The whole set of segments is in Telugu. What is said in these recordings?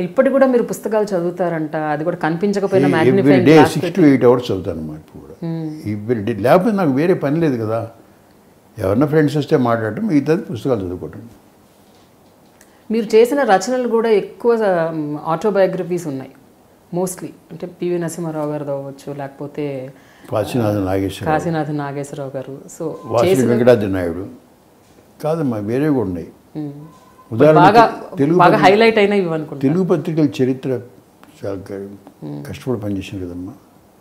ఇప్పటికి కూడా మీరు పుస్తకాలు చదువుతారంట అది కూడా కనిపించకపోయినా every magnifying day six to eight hours చదువుతాను అన్నమాట ఇప్పుడు కూడా ఎవ్రీ డే లేకపోతే నాకు వేరే పని లేదు కదా ఎవరన్నా ఫ్రెండ్స్ వస్తే మాట్లాడటం మిగతాది పుస్తకాలు చదువుకోవటం మీరు చేసిన రచనలు కూడా ఎక్కువ ఆటోబయోగ్రఫీస్ ఉన్నాయి మోస్ట్లీ అంటే పివి నరసింహారావు గారు అవ్వచ్చు లేకపోతే కాశీనాథ నాగేశ్వర కాశీనాథ్ నాగేశ్వరరావు గారు సో వాసుడి వెంకటాద్రి నాయుడు కాదమ్మా వేరే కూడా ఉన్నాయి బాగా ఉదాహరణకి తెలుగు బాగా హైలైట్ అయినా ఇవి అనుకుంటా తెలుగు పత్రికల చరిత్ర చాలా క- కష్టపడి పనిచేసింది కదమ్మా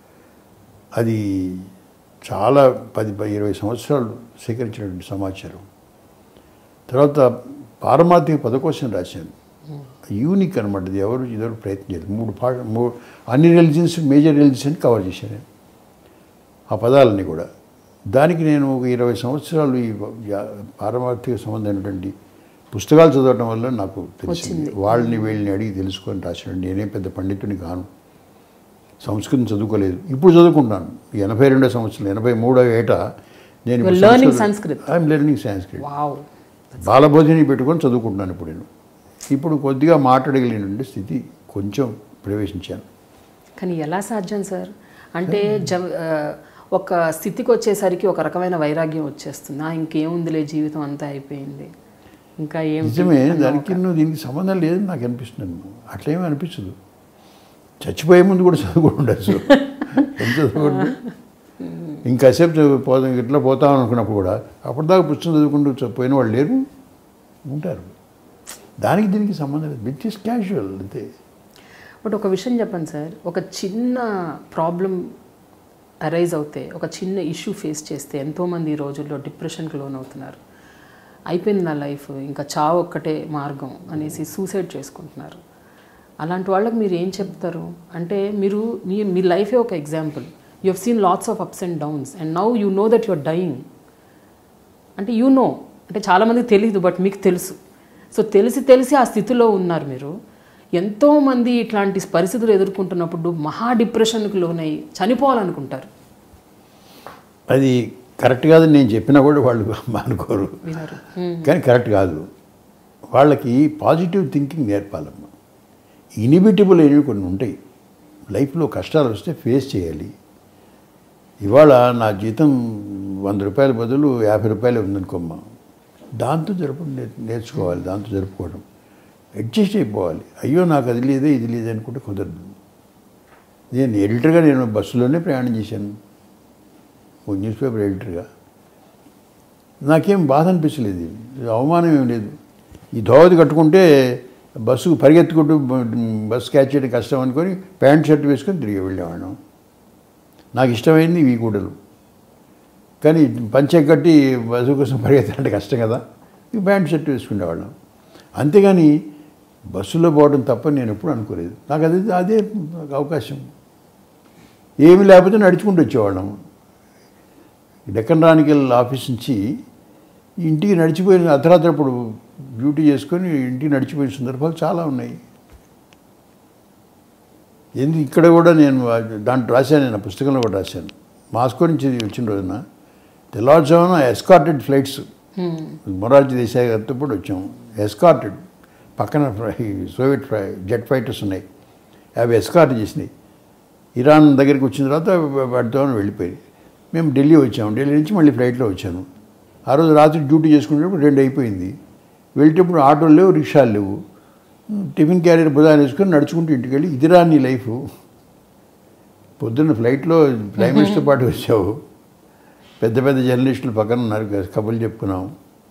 అది చాలా పది పది ఇరవై సంవత్సరాలు సేకరించినటువంటి సమాచారం తర్వాత పారమార్థిక పదకోశం రాశాను యూనిక్ అనమాట ఇది ఎవరు ఇదెవరు ప్రయత్నం చేయలేదు మూడు పాట మూడు అన్ని రిలీజియన్స్ మేజర్ రిలీజియన్స్ కవర్ చేశాను నేను ఆ పదాలని కూడా దానికి నేను ఒక ఇరవై సంవత్సరాలు ఈ యా- పారమార్థిక సంబంధమైనటువంటి పుస్తకాలు చదవటం వల్ల నాకు తెలిసింది వాళ్ళని వీళ్ళని అడిగి తెలుసుకొని రాశాను నేనేం పెద్ద పండితుని కాను సంస్కృతం చదువుకోలేదు ఇప్పుడు చదువుకుంటాను ఎనభై రెండో సంవత్సరం ఎనభై మూడో ఏట నేను You are learning Sanskrit. I'm learning Sanskrit wow Balabodhini పెట్టుకొని చదువుకుంటున్నాను ఇప్పుడు నేను ఇప్పుడు కొద్దిగా మాట్లాడగలిగినటువంటి స్థితి కొంచెం ప్రవేశించాను కానీ ఎలా సాధ్యం సార్ అంటే జ ఆ, ఒక స్థితికి వచ్చేసరికి ఒక రకమైన వైరాగ్యం వచ్చేస్తుంది ఆ, ఇంకేముందిలే జీవితం అంతా అయిపోయింది ఇంకా ఏం నిజమే దానికి నువ్వు దీనికి సంబంధం లేదని నాకు అనిపిస్తుంది అట్లేమీ అనిపించదు చచ్చిపోయే ముందు కూడా చదువుకుని ఉండొచ్చు ఎంత చదువుకుంటు ఇంకాసేపు చదువు పోదాం ఇట్లా పోతాం అనుకున్నప్పుడు కూడా అప్పటిదాకా పుస్తకం చదువుకుంటూ చ- పోయిన వాళ్ళు లేరు ఉంటారు దానికి దీనికి సంబంధం లేదు విచ్ ఇస్ క్యాజువల్ అంతే బట్ ఒక విషయం చెప్పండి సార్ ఒక చిన్న ప్రాబ్లం అరైజ్ అవుతే ఒక చిన్న ఇష్యూ ఫేస్ చేస్తే ఎంతోమంది ఈ రోజుల్లో డిప్రెషన్కి లోన్ అవుతున్నారు అయిపోయింది నా లైఫ్ ఇంకా చావు ఒక్కటే మార్గం అనేసి సూసైడ్ చేసుకుంటున్నారు అలాంటి వాళ్ళకి మీరు ఏం చెప్తారు అంటే మీరు మీ మీ లైఫే ఒక example you have seen lots of ups and downs and now you know that your dying అంటే యూ నో అంటే చాలామందికి తెలియదు బట్ మీకు తెలుసు సో తెలిసి తెలిసి ఆ స్థితిలో ఉన్నారు మీరు ఎంతోమంది ఇట్లాంటి పరిస్థితులు ఎదుర్కొంటున్నప్పుడు మహా డిప్రెషన్కి లోనై చనిపోవాలనుకుంటారు అది కరెక్ట్ కాదని నేను చెప్పినా కూడా వాళ్ళు అనుకోరు వినరు కానీ కరెక్ట్ కాదు వాళ్ళకి పాజిటివ్ థింకింగ్ నేర్పాలమ్మా ఇనిబిటబుల్ అనేవి కొన్ని ఉంటాయి లైఫ్లో కష్టాలు వస్తే ఫేస్ చేయాలి ఇవాళ నా జీతం వంద రూపాయల బదులు యాభై రూపాయలు ఉందనుకోమ్మా దాంతో జరుపు నే- నేర్చుకోవాలి దాంతో జరుపుకోవడం అడ్జస్ట్ అయిపోవాలి అయ్యో నాకు అది లేదే ఇది లేదే అనుకుంటే కుదరదు నేను ఎడిటర్గా నేను బస్సులోనే ప్రయాణం చేశాను ఓ న్యూస్ పేపర్ ఎడిటర్గా నాకేం బాధ అనిపించలేదు ఇది అవమానం ఏం లేదు ఈ ధోవతి కట్టుకుంటే బస్సు పరిగెత్తుకుంటూ బ- బస్సు క్యాచ్ చేయడం కష్టం అనుకొని ప్యాంట్ షర్ట్ వేసుకొని తిరిగి వెళ్ళేవాళ్ళం నాకు ఇష్టమైంది ఇవి కూడలు కానీ పంచె కట్టి బస్సు కోసం పరిగెత్తాలంటే కష్టం కదా ఈ ప్యాంట్ షర్ట్ వేసుకునేవాళ్ళం అంతేగాని బస్సులో పోవడం తప్ప నేను ఎప్పుడు అనుకోలేదు నాకు అది అదే నాకు అవకాశం ఏమీ లేకపోతే నడుచుకుంటూ వచ్చేవాళ్ళం డెక్కన్ రానికల్ ఆఫీస్ నుంచి ఇంటికి నడిచిపోయిన అర్ధరాత్రప్పుడు డ్యూటీ చేసుకొని ఇంటికి నడిచిపోయిన సందర్భాలు చాలా ఉన్నాయి ఎందుకు ఇక్కడ కూడా నేను దాంట్లో రాశాను నేను ఆ పుస్తకంలో కూడా రాశాను మాస్కో నుంచి వచ్చిన రోజున తెల్లవారుజామున ఎస్కార్టెడ్ ఫ్లైట్స్ మొరార్జీ దేశాయ్ గారితో కూడా వచ్చాం ఎస్కార్టెడ్ పక్కన ఫ్రై సోవియట్ ఫ్రై జెట్ ఫైటర్స్ ఉన్నాయి అవి ఎస్కార్ట్ చేసినాయి ఇరాన్ దగ్గరికి వచ్చిన తర్వాత వాటితో వెళ్ళిపోయి మేము ఢిల్లీ వచ్చాము ఢిల్లీ నుంచి మళ్ళీ ఫ్లైట్లో వచ్చాను ఆ రోజు రాత్రి డ్యూటీ చేసుకునేటప్పుడు రెండు అయిపోయింది వెళ్ళేటప్పుడు ఆటోలు లేవు రిక్షాలు లేవు టిఫిన్ క్యారియర్ బుధాన్ని వేసుకొని నడుచుకుంటూ ఇంటికి వెళ్ళి ఇదిరా నీ లైఫ్ పొద్దున్న ఫ్లైట్లో ప్రైమ్ మినిస్టర్ పాటు వచ్చావు పెద్ద పెద్ద జర్నలిస్టులు పక్కన ఉన్నారు కబుర్లు చెప్పుకున్నాం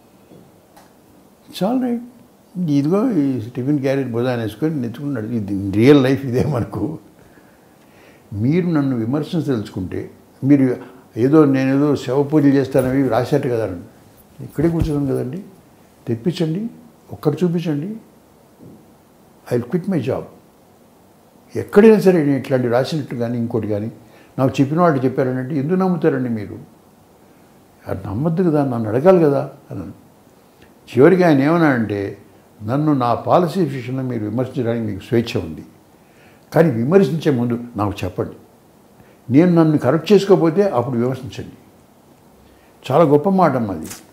చాలా రైట్ ఇదిగో ఈ టిఫిన్ క్యారియర్ బుధాన్ని వేసుకొని నెత్తుకున్నాడు ఇది రియల్ లైఫ్ ఇదే మనకు మీరు నన్ను విమర్శించ తెలుసుకుంటే మీరు ఏదో నేనేదో శవ పూజలు చేస్తానవి రాశారు కదా అని. ఇక్కడే కూర్చున్నాం కదండి తెప్పించండి ఒక్కటి చూపించండి I will quit my job ఎక్కడైనా సరే నేను ఇట్లాంటి రాసినట్టు కానీ ఇంకోటి కానీ నాకు చెప్పిన వాళ్ళు చెప్పారనంటే ఎందుకు నమ్ముతారండి మీరు అది నమ్మద్దు కదా నన్ను అడగాలి కదా అన్నాను చివరికి ఆయన ఏమన్నాడంటే నన్ను నా పాలసీ విషయంలో మీరు విమర్శించడానికి మీకు స్వేచ్ఛ ఉంది కానీ విమర్శించే ముందు నాకు చెప్పండి నేను నన్ను కరెక్ట్ చేసుకోకపోతే అప్పుడు విమర్శించండి చాలా గొప్ప మాట అమ్మా అది